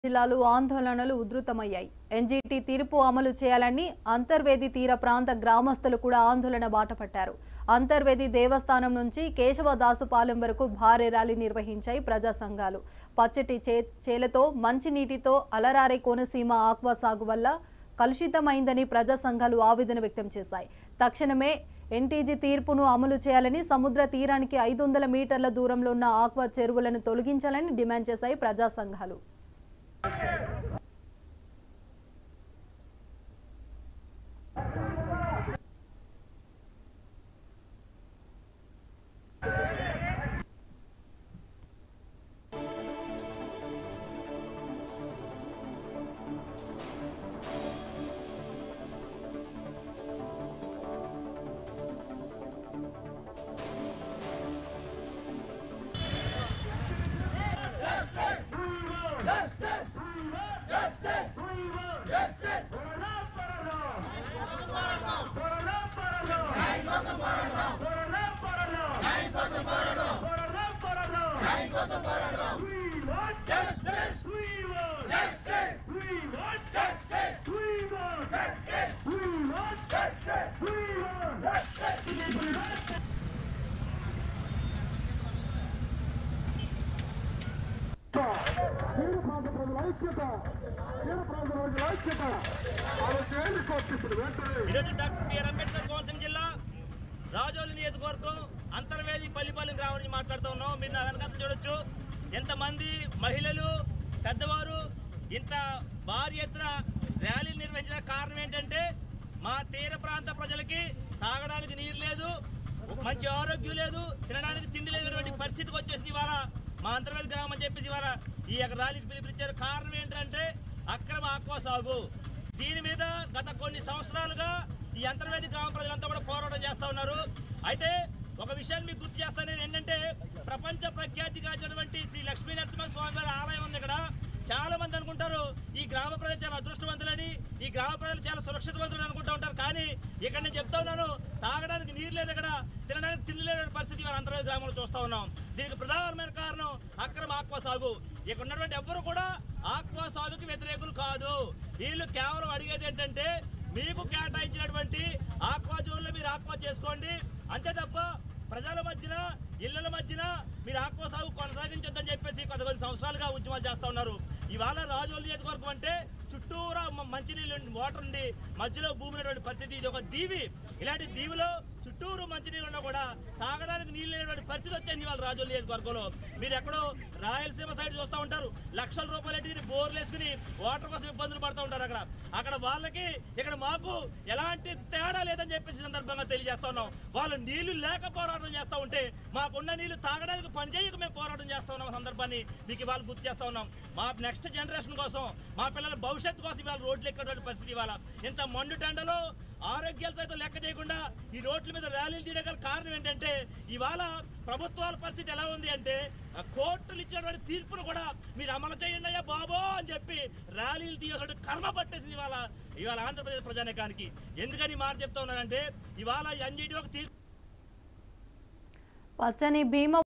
జిల్లాలు ఆందోళనలు ఉధృతమయ్యాయి ఎన్జీటీ తీర్పు అమలు చేయాలని అంతర్వేది తీర ప్రాంత గ్రామస్తులు కూడా ఆందోళన బాటపట్టారు అంతర్వేది దేవస్థానం నుంచి కేశవదాసుపాలెం వరకు భారీ ర్యాలీ నిర్వహించాయి ప్రజా సంఘాలు పచ్చటి చే చేలతో మంచినీటితో అలరారే కోనసీమ ఆక్వా సాగు వల్ల కలుషితమైందని ప్రజా సంఘాలు ఆవేదన వ్యక్తం చేశాయి తక్షణమే ఎన్టీజీ తీర్పును అమలు చేయాలని సముద్ర తీరానికి ఐదు వందల మీటర్ల దూరంలో ఉన్న ఆక్వా చెరువులను తొలగించాలని డిమాండ్ చేశాయి ప్రజా సంఘాలు తీర ప్రాంత ప్రజల ఐక్యత తీర ప్రాంత ప్రజల ఐక్యత ఆలోచన కోర్టు వెంటనే ఈరోజు డాక్టర్ బిఆర్ అంబేద్కర్ కోనసీమ జిల్లా రాజోలు నియోజకవర్గం అంతర్వేది పల్లిపాలెం గ్రామం నుంచి మాట్లాడుతూ ఉన్నాం మీరు నా వెనకాల చూడొచ్చు ఎంతమంది మహిళలు పెద్దవారు ఇంత భారీ ఎత్తున ర్యాలీలు నిర్వహించిన కారణం ఏంటంటే మా తీర ప్రాంత ప్రజలకి తాగడానికి నీరు లేదు మంచి ఆరోగ్యం లేదు తినడానికి తిండి లేనటువంటి పరిస్థితికి వచ్చేసింది ఇవాళ మా అంతర్వేది గ్రామం అని చెప్పేసి ఇవాళ ఈ యొక్క ర్యాలీకి పిలుపునిచ్చారు కారణం ఏంటంటే అక్రమ ఆక్వా సాగు దీని మీద గత కొన్ని సంవత్సరాలుగా ఈ అంతర్వేది గ్రామ ప్రజలంతా కూడా పోరాటం చేస్తా ఉన్నారు అయితే ఒక విషయాన్ని మీకు గుర్తు చేస్తాను నేను ఏంటంటే ప్రపంచ ప్రఖ్యాతిగాంచినటువంటి శ్రీ లక్ష్మీ నరసింహ స్వామి వారి ఆలయం ఉంది ఇక్కడ చాలా మంది అనుకుంటారు ఈ గ్రామ ప్రజలు చాలా అదృష్టవంతులని ఈ గ్రామ ప్రజలు చాలా సురక్షితవంతులు అనుకుంటూ ఉంటారు కానీ ఇక్కడ నేను చెప్తా ఉన్నాను తాగడానికి నీరు లేదు ఇక్కడ తినడానికి తిండి లేని పరిస్థితి వారి అంతర్వేది గ్రామంలో చూస్తా ఉన్నాం దీనికి ప్రధానమైన కారణం అక్రమ ఆక్వా సాగు ఇక్కడ ఉన్నటువంటి ఎవ్వరు కూడా ఆక్వా సాగుకి వ్యతిరేకులు కాదు వీళ్ళు కేవలం అడిగేది ఏంటంటే మీకు కేటాయించినటువంటి ఆక్వా జోన్లో మీరు ఆక్వా చేసుకోండి అంతే తప్ప ప్రజల మధ్యన ఇళ్ల మధ్యన మీరు ఆక్వా సాగు కొనసాగించొద్దని చెప్పేసి కొద్ది కొన్ని సంవత్సరాలుగా ఉద్యమాలు చేస్తా ఉన్నారు ఇవాళ రాజోలు నియోజకవర్గం అంటే చుట్టూరా మ- మంచినీళ్ళు ఉండి, వాటర్ ఉండి మధ్యలో భూమి ఉన్నటువంటి పరిస్థితి ఇది ఒక దీవి ఇలాంటి దీవిలో చుట్టూరు మంచినీళ్ళు ఉన్నా కూడా తాగడానికి నీళ్ళు లేనటువంటి పరిస్థితి వచ్చింది ఇవాళ రాజోలు నియోజకవర్గంలో మీరు ఎక్కడో రాయలసీమ సైడ్ చూస్తూ ఉంటారు లక్షల రూపాయలు పెట్టి బోర్లు వేసుకుని వాటర్ కోసం ఇబ్బందులు పడుతూ ఉంటారు అక్కడ అక్కడ వాళ్ళకి ఇక్కడ మాకు ఎలాంటి తేడా లేదని చెప్పేసి ఈ సందర్భంగా తెలియజేస్తా ఉన్నాం వాళ్ళు నీళ్లు లేక పోరాటం చేస్తూ ఉంటే మాకున్న నీళ్లు తాగడానికి పనిచేయక మేము పోరాటం చేస్తా ఉన్నాం ఆ సందర్భాన్ని మీకు ఇవాళ గుర్తు చేస్తా ఉన్నాం మా నెక్స్ట్ జనరేషన్ కోసం మా పిల్లల భవిష్యత్తు కోసం ఇవాళ రోడ్లు ఎక్కేటువంటి పరిస్థితి ఇవాళ ఇంత మండు టెండలో ఆరోగ్యాలు సైతం లెక్క చేయకుండా ఈ రోడ్ల మీద ర్యాలీలు తీయగల కారణం ఏంటంటే ఇవాళ ప్రభుత్వాల పరిస్థితి ఎలా ఉంది అంటే ఆ కోర్టులు ఇచ్చినటువంటి తీర్పును కూడా మీరు అమలు చేయండి అయ్యా బాబో అని చెప్పి ర్యాలీలు తీయాల్సిన కర్మ పట్టేసింది ఇవాళ ఇవాళ ఆంధ్రప్రదేశ్ ప్రజానికానికి ఎందుకని ఈ మాట చెప్తా ఉన్నానంటే ఇవాళ ఎన్జీటీ ఒక తీర్పు పచ్చని భీమ